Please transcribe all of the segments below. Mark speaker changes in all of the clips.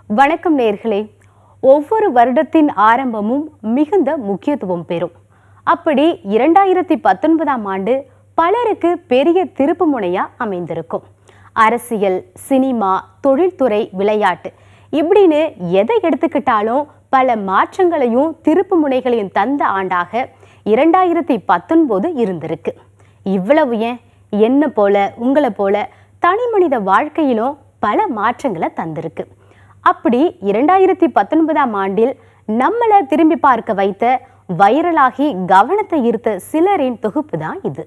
Speaker 1: வணக்கம் நேர்களே ஒவ்வொரு வருடத்தின் ஆரம்பமும் மிகுந்த முக்கியத்துவம் பெறும் அப்படி இரண்டாயிரத்தி பத்தொன்பதாம் ஆண்டு பலருக்கு பெரிய திருப்பு முனையா அமைந்திருக்கும் அரசியல் சினிமா தொழில்துறை விளையாட்டு இப்படின்னு எதை எடுத்துக்கிட்டாலும் பல மாற்றங்களையும் திருப்பு முனைகளையும் தந்த ஆண்டாக இரண்டாயிரத்தி பத்தொன்பது இருந்திருக்கு இவ்வளவு ஏன் என்ன போல உங்களை போல தனி மனித வாழ்க்கையிலும் பல மாற்றங்களை தந்திருக்கு அப்படி இரண்டாயிரத்தி பத்தொன்பதாம் ஆண்டில் நம்மளை திரும்பி பார்க்க வைத்த வைரலாகி கவனத்தை ஈர்த்த சிலரின் தொகுப்பு தான் இது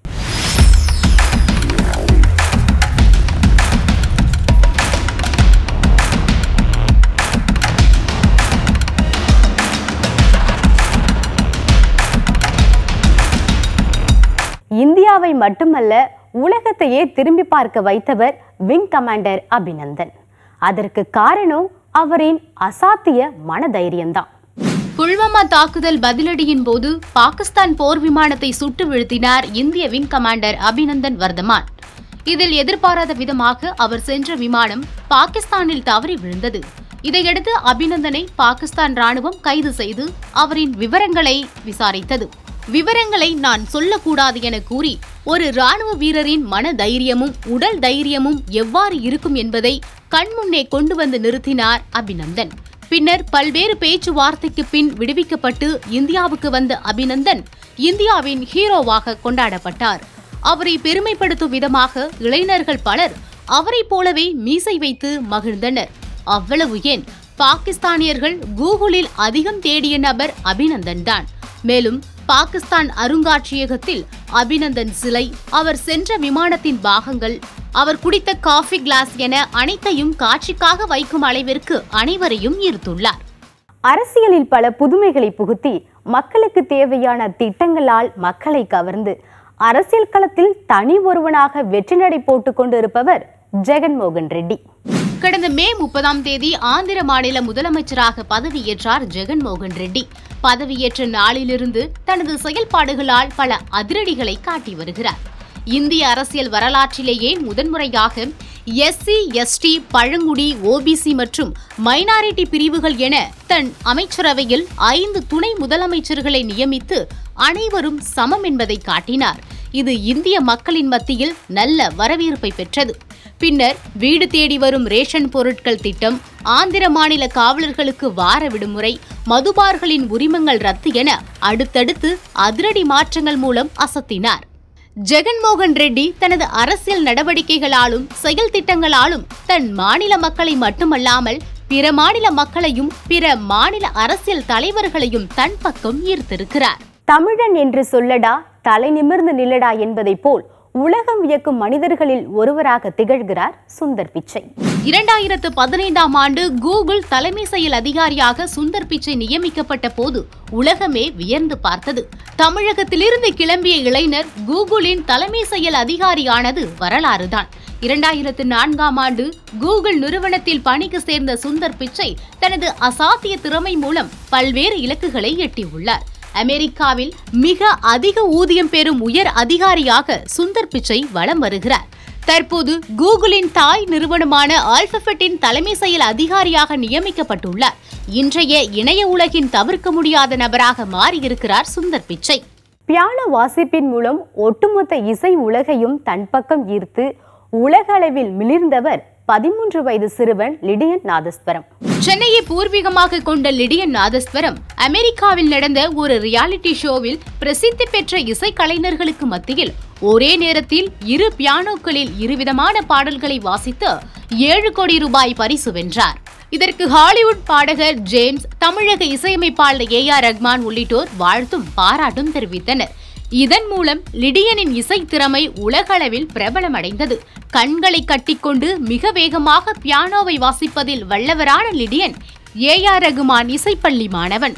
Speaker 1: இந்தியாவை மட்டுமல்ல உலகத்தையே திரும்பி பார்க்க வைத்தவர் விங் கமாண்டர் அபிநந்தன் அதற்கு காரணம் அவரின் அசாத்திய மனதைரியம்தான்
Speaker 2: புல்வாமா தாக்குதல் பதிலடியின் போது பாகிஸ்தான் போர் விமானத்தை சுட்டு வீழ்த்தினார் இந்திய விங் கமாண்டர் அபிநந்தன் வர்தமான் இதில் எதிர்பாராத விதமாக அவர் சென்ற விமானம் பாகிஸ்தானில் தவறி விழுந்தது இதையடுத்து அபிநந்தனை பாகிஸ்தான் ராணுவம் கைது செய்து அவரின் விவரங்களை விசாரித்தது விவரங்களை நான் சொல்லக்கூடாது என கூறி ஒரு ராணுவ வீரரின் மன தைரியமும் உடல் தைரியமும் எவ்வாறு இருக்கும் என்பதை கண்முன்னே கொண்டு வந்து நிறுத்தினார் அபிநந்தன் பின்னர் பல்வேறு பேச்சுவார்த்தைக்கு பின் விடுவிக்கப்பட்டு இந்தியாவுக்கு வந்த அபிநந்தன் இந்தியாவின் ஹீரோவாக கொண்டாடப்பட்டார் அவரை பெருமைப்படுத்தும் விதமாக இளைஞர்கள் பலர் அவரைப் போலவே மீசை வைத்து மகிழ்ந்தனர் அவ்வளவு ஏன் பாகிஸ்தானியர்கள் கூகுளில் அதிகம் தேடிய நபர் அபிநந்தன் தான் மேலும் பாகிஸ்தான் அருங்காட்சியகத்தில் அபிநந்தன் சிலை அவர் சென்ற விமானத்தின் பாகங்கள் அவர் குடித்த காஃபி கிளாஸ் என அனைத்தையும் காட்சிக்காக வைக்கும் அளவிற்கு அனைவரையும் ஈர்த்துள்ளார்
Speaker 1: அரசியலில் பல புதுமைகளை புகுத்தி மக்களுக்கு தேவையான திட்டங்களால் மக்களை கவர்ந்து அரசியல் களத்தில் தனி ஒருவனாக வெற்றி நடை போட்டுக் கொண்டிருப்பவர் ஜெகன்மோகன் ரெட்டி
Speaker 2: கடந்த மே முப்பதாம் தேதி ஆந்திர மாநில முதலமைச்சராக பதவியேற்றார் ஜெகன்மோகன் ரெட்டி பதவியேற்ற நாளிலிருந்து தனது செயல்பாடுகளால் பல அதிரடிகளை காட்டி வருகிறார் இந்திய அரசியல் வரலாற்றிலேயே முதன்முறையாக எஸ்சி எஸ்டி பழங்குடி ஓபிசி மற்றும் மைனாரிட்டி பிரிவுகள் என தன் அமைச்சரவையில் ஐந்து துணை முதலமைச்சர்களை நியமித்து அனைவரும் சமம் என்பதை காட்டினார் இது இந்திய மக்களின் மத்தியில் நல்ல வரவேற்பை பெற்றது பின்னர் வீடு தேடி வரும் ரேஷன் பொருட்கள் திட்டம் ஆந்திர மாநில காவலர்களுக்கு வார விடுமுறை மதுபார்களின் உரிமங்கள் ரத்து என அடுத்தடுத்து அதிரடி மாற்றங்கள் மூலம் அசத்தினார் ஜெகன்மோகன் ரெட்டி தனது அரசியல் நடவடிக்கைகளாலும் செயல் திட்டங்களாலும் தன் மாநில மக்களை மட்டுமல்லாமல் பிற மாநில மக்களையும் பிற மாநில அரசியல் தலைவர்களையும் தன் பக்கம் ஈர்த்திருக்கிறார்
Speaker 1: தமிழன் என்று சொல்லடா தலை நிமிர்ந்து நில்லடா என்பதைப் போல் உலகம் வியக்கும் மனிதர்களில் ஒருவராக திகழ்கிறார் சுந்தர் பிச்சை
Speaker 2: இரண்டாயிரத்து பதினைந்தாம் ஆண்டு கூகுள் தலைமை செயல் அதிகாரியாக சுந்தர் பிச்சை நியமிக்கப்பட்ட போது உலகமே வியந்து பார்த்தது தமிழகத்திலிருந்து கிளம்பிய இளைஞர் கூகுளின் தலைமை செயல் அதிகாரியானது வரலாறுதான் இரண்டாயிரத்து நான்காம் ஆண்டு கூகுள் நிறுவனத்தில் பணிக்கு சேர்ந்த சுந்தர் பிச்சை தனது அசாத்திய திறமை மூலம் பல்வேறு இலக்குகளை எட்டியுள்ளார் அமெரிக்காவில் மிக அதிக ஊதியம் பெறும் உயர் அதிகாரியாக சுந்தர் பிச்சை வலம் வருகிறார் தற்போது கூகுளின் தாய் நிறுவனமான ஆல்பபெட்டின் தலைமை செயல் அதிகாரியாக நியமிக்கப்பட்டுள்ளார் இன்றைய இணைய உலகின் தவிர்க்க முடியாத நபராக மாறியிருக்கிறார் சுந்தர் பிச்சை
Speaker 1: பியானோ வாசிப்பின் மூலம் ஒட்டுமொத்த இசை உலகையும் தன் பக்கம் ஈர்த்து உலக அளவில் மிளிர்ந்தவர் பதிமூன்று வயது சிறுவன் லிடியன் நாதஸ்வரம்
Speaker 2: சென்னையை பூர்வீகமாக கொண்ட லிடியன் நாதஸ்வரம் அமெரிக்காவில் நடந்த ஒரு ரியாலிட்டி ஷோவில் பிரசித்தி பெற்ற இசைக்கலைஞர்களுக்கு மத்தியில் ஒரே நேரத்தில் இரு பியானோக்களில் இருவிதமான பாடல்களை வாசித்து ஏழு கோடி ரூபாய் பரிசு வென்றார் இதற்கு ஹாலிவுட் பாடகர் ஜேம்ஸ் தமிழக இசையமைப்பாளர் ஏ ஆர் ரஹ்மான் உள்ளிட்டோர் வாழ்த்தும் பாராட்டும் தெரிவித்தனர் இதன் மூலம் லிடியனின் இசை திறமை உலகளவில் பிரபலமடைந்தது கண்களை கட்டிக்கொண்டு மிக வேகமாக பியானோவை வாசிப்பதில் வல்லவரான லிடியன் ஏ ஆர் ரகுமான் இசைப்பள்ளி மாணவன்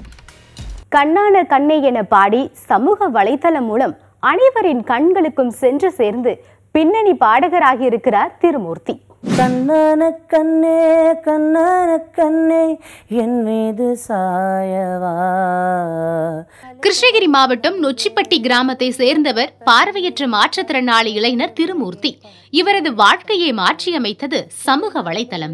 Speaker 1: கண்ணான கண்ணே என பாடி சமூக வலைத்தளம் மூலம் அனைவரின் கண்களுக்கும் சென்று சேர்ந்து பின்னணி பாடகராகி இருக்கிறார் திருமூர்த்தி
Speaker 3: கண்ணான கண்ணே கண்ணான கண்ணே என் மீது சாயவா
Speaker 2: கிருஷ்ணகிரி மாவட்டம் நொச்சிப்பட்டி கிராமத்தை சேர்ந்தவர் பார்வையற்ற மாற்றுத்திறனாளி இளைஞர் திருமூர்த்தி இவரது வாழ்க்கையை மாற்றியமைத்தது சமூக வலைத்தளம்தான்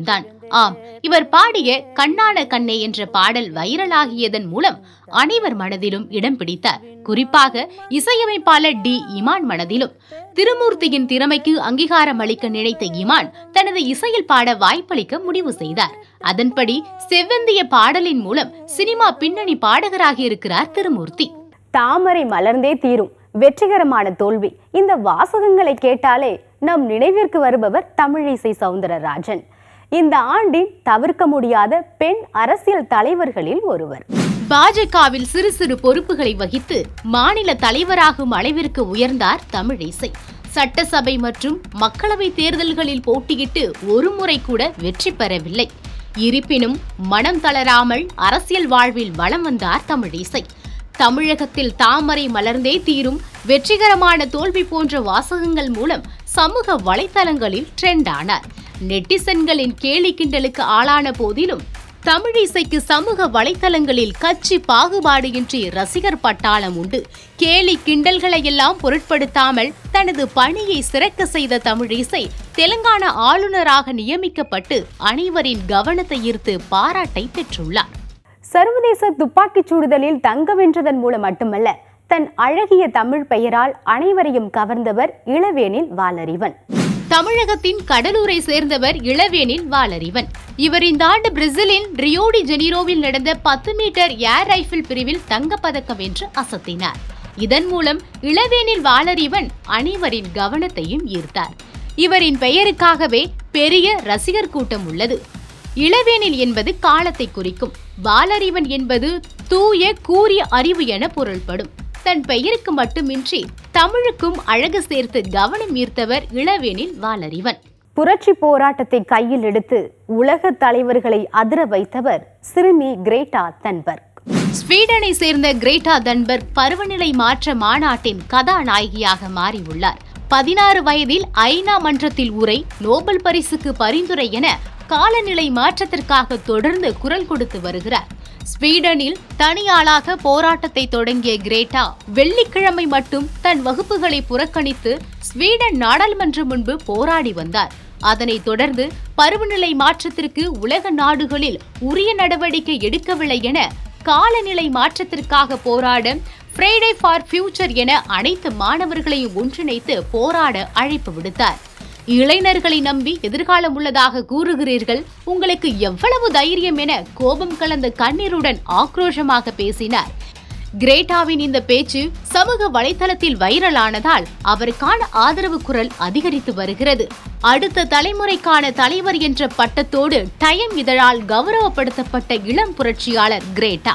Speaker 2: ஆம் இவர் பாடிய கண்ணான கண்ணே என்ற பாடல் வைரலாகியதன் மூலம் அனைவர் மனதிலும் இடம் பிடித்தார் குறிப்பாக இசையமைப்பாளர் டி இமான் மனதிலும் திருமூர்த்தியின் திறமைக்கு அங்கீகாரம் அளிக்க நினைத்த இமான் தனது இசையில் பாட வாய்ப்பளிக்க முடிவு செய்தார் அதன்படி செவ்வந்திய பாடலின் மூலம் சினிமா பின்னணி பாடகராக இருக்கிறார் திருமூர்த்தி
Speaker 1: தாமரை மலர்ந்தே தீரும் வெற்றிகரமான தோல்வி இந்த வாசகங்களை கேட்டாலே நம் நினைவிற்கு வருபவர் தமிழிசை சவுந்தரராஜன் இந்த ஆண்டின் தவிர்க்க முடியாத பெண் அரசியல் தலைவர்களில் ஒருவர்
Speaker 2: பாஜகவில் சிறு சிறு பொறுப்புகளை வகித்து மாநில தலைவராகும் அளவிற்கு உயர்ந்தார் தமிழிசை சட்டசபை மற்றும் மக்களவை தேர்தல்களில் போட்டியிட்டு ஒரு முறை கூட வெற்றி பெறவில்லை இருப்பினும் மனம் தளராமல் அரசியல் வாழ்வில் வலம் வந்தார் தமிழிசை தமிழகத்தில் தாமரை மலர்ந்தே தீரும் வெற்றிகரமான தோல்வி போன்ற வாசகங்கள் மூலம் சமூக வலைத்தளங்களில் ட்ரெண்ட் ஆனார் நெட்டிசன்களின் கேலி கிண்டலுக்கு ஆளான போதிலும் தமிழிசைக்கு சமூக வலைத்தளங்களில் கட்சி பாகுபாடு இன்றி ரசிகர் பட்டாளம் உண்டு கேலி கிண்டல்களை எல்லாம் பொருட்படுத்தாமல் தனது பணியை சிறக்க செய்த தமிழிசை தெலுங்கானா ஆளுநராக நியமிக்கப்பட்டு அனைவரின் கவனத்தை ஈர்த்து பாராட்டை பெற்றுள்ளார்
Speaker 1: சர்வதேச துப்பாக்கிச் சூடுதலில் தங்க வென்றதன் மூலம் மட்டுமல்ல தன் அழகிய தமிழ் பெயரால் அனைவரையும் கவர்ந்தவர் இளவேனில் வாலறிவன்
Speaker 2: தமிழகத்தின் கடலூரை சேர்ந்தவர் இளவேனில் வாலறிவன் இவர் இந்த ஆண்டு பிரேசிலின் ரியோடி ஜெனிரோவில் நடந்த பத்து மீட்டர் ஏர் ரைபிள் பிரிவில் தங்கப்பதக்கம் வென்று அசத்தினார் இதன் மூலம் இளவேனில் வாலறிவன் அனைவரின் கவனத்தையும் ஈர்த்தார் இவரின் பெயருக்காகவே பெரிய ரசிகர் கூட்டம் உள்ளது இளவேனில் என்பது காலத்தை குறிக்கும் வாலறிவன் என்பது தூய கூறிய அறிவு என பொருள்படும் தன் பெயருக்கு மட்டுமின்றி தமிழுக்கும் அழகு சேர்த்து கவனம் ஈர்த்தவர் இளவேனில் வாலறிவன்
Speaker 1: புரட்சி போராட்டத்தை கையில் எடுத்து உலக தலைவர்களை அதிர வைத்தவர் சிறுமி கிரேட்டா தன்பர்க்
Speaker 2: ஸ்வீடனை சேர்ந்த கிரேட்டா தன்பர்க் பருவநிலை மாற்ற மாநாட்டின் கதாநாயகியாக மாறியுள்ளார் பதினாறு வயதில் ஐநா மன்றத்தில் உரை நோபல் பரிசுக்கு பரிந்துரை என காலநிலை மாற்றத்திற்காக தொடர்ந்து குரல் கொடுத்து வருகிறார் ஸ்வீடனில் தனியாளாக போராட்டத்தை தொடங்கிய கிரேட்டா வெள்ளிக்கிழமை மட்டும் தன் வகுப்புகளை புறக்கணித்து ஸ்வீடன் நாடாளுமன்றம் முன்பு போராடி வந்தார் அதனைத் தொடர்ந்து பருவநிலை மாற்றத்திற்கு உலக நாடுகளில் உரிய நடவடிக்கை எடுக்கவில்லை என காலநிலை மாற்றத்திற்காக போராட ஃப்ரைடே ஃபார் ஃபியூச்சர் என அனைத்து மாணவர்களையும் ஒன்றிணைத்து போராட அழைப்பு விடுத்தார் இளைஞர்களை நம்பி எதிர்காலம் உள்ளதாக கூறுகிறீர்கள் உங்களுக்கு எவ்வளவு தைரியம் என கோபம் கலந்த கண்ணீருடன் ஆக்ரோஷமாக பேசினார் கிரேட்டாவின் இந்த பேச்சு சமூக வலைதளத்தில் வைரலானதால் அவருக்கான ஆதரவு குரல் அதிகரித்து வருகிறது அடுத்த தலைமுறைக்கான தலைவர் என்ற பட்டத்தோடு டயம் இதழால் கௌரவப்படுத்தப்பட்ட இளம் புரட்சியாளர் கிரேட்டா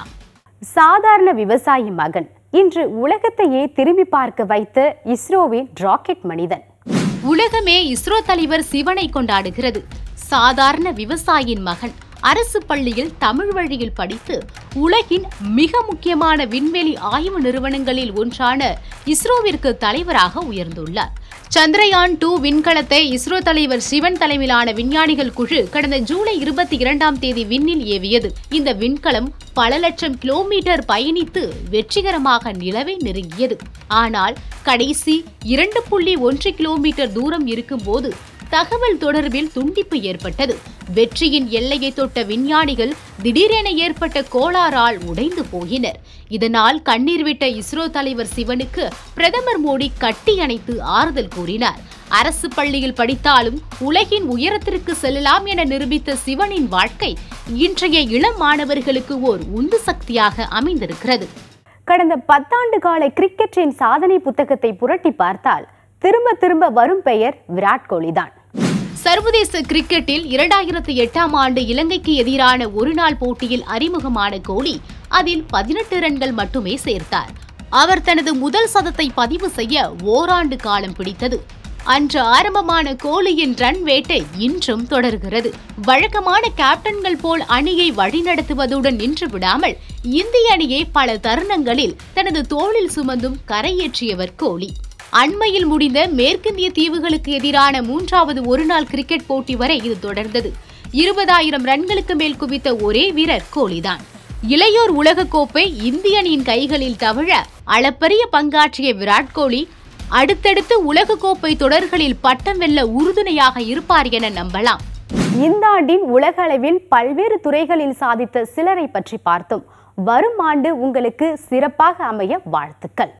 Speaker 1: சாதாரண விவசாயி மகன் இன்று உலகத்தையே திரும்பி பார்க்க வைத்த இஸ்ரோவின் ராக்கெட் மனிதன்
Speaker 2: உலகமே இஸ்ரோ தலைவர் சிவனை கொண்டாடுகிறது சாதாரண விவசாயியின் மகன் அரசு பள்ளியில் தமிழ் வழியில் படித்து உலகின் மிக முக்கியமான விண்வெளி ஆய்வு நிறுவனங்களில் ஒன்றான இஸ்ரோவிற்கு தலைவராக உயர்ந்துள்ளார் சந்திரயான் டூ விண்கலத்தை இஸ்ரோ தலைவர் சிவன் தலைமையிலான விஞ்ஞானிகள் குழு கடந்த ஜூலை இருபத்தி இரண்டாம் தேதி விண்ணில் ஏவியது இந்த விண்கலம் பல லட்சம் கிலோமீட்டர் பயணித்து வெற்றிகரமாக நிலவை நெருங்கியது ஆனால் கடைசி இரண்டு புள்ளி ஒன்று கிலோமீட்டர் தூரம் இருக்கும்போது தகவல் தொடர்பில் துண்டிப்பு ஏற்பட்டது வெற்றியின் எல்லையை தொட்ட விஞ்ஞானிகள் திடீரென ஏற்பட்ட கோளாறால் உடைந்து போயினர் இதனால் கண்ணீர் விட்ட இஸ்ரோ தலைவர் சிவனுக்கு பிரதமர் மோடி கட்டி அணைத்து ஆறுதல் கூறினார் அரசு பள்ளியில் படித்தாலும் உலகின் உயரத்திற்கு செல்லலாம் என நிரூபித்த சிவனின் வாழ்க்கை இன்றைய இளம் மாணவர்களுக்கு ஓர் உந்து சக்தியாக அமைந்திருக்கிறது
Speaker 1: கடந்த பத்தாண்டு கால கிரிக்கெட்டின் சாதனை புத்தகத்தை புரட்டி பார்த்தால் திரும்ப திரும்ப வரும் பெயர் விராட் கோலிதான்
Speaker 2: சர்வதேச கிரிக்கெட்டில் இரண்டாயிரத்து எட்டாம் ஆண்டு இலங்கைக்கு எதிரான ஒருநாள் போட்டியில் அறிமுகமான கோலி அதில் பதினெட்டு ரன்கள் மட்டுமே சேர்த்தார் அவர் தனது முதல் சதத்தை பதிவு செய்ய ஓராண்டு காலம் பிடித்தது அன்று ஆரம்பமான கோலியின் ரன் வேட்டை இன்றும் தொடர்கிறது வழக்கமான கேப்டன்கள் போல் அணியை வழிநடத்துவதுடன் நின்று விடாமல் இந்திய அணியை பல தருணங்களில் தனது தோளில் சுமந்தும் கரையேற்றியவர் கோலி அண்மையில் முடிந்த மேற்கிந்திய தீவுகளுக்கு எதிரான மூன்றாவது ஒருநாள் கிரிக்கெட் போட்டி வரை இது தொடர்ந்தது இருபதாயிரம் ரன்களுக்கு மேல் குவித்த ஒரே வீரர் கோலிதான் இளையோர் உலகக்கோப்பை இந்திய அணியின் கைகளில் தவிழ அளப்பரிய பங்காற்றிய விராட் கோலி அடுத்தடுத்து உலகக்கோப்பை தொடர்களில் பட்டம் வெல்ல உறுதுணையாக இருப்பார் என நம்பலாம்
Speaker 1: இந்த ஆண்டின் உலக அளவில் பல்வேறு துறைகளில் சாதித்த சிலரை பற்றி பார்த்தோம் வரும் ஆண்டு உங்களுக்கு சிறப்பாக அமைய வாழ்த்துக்கள்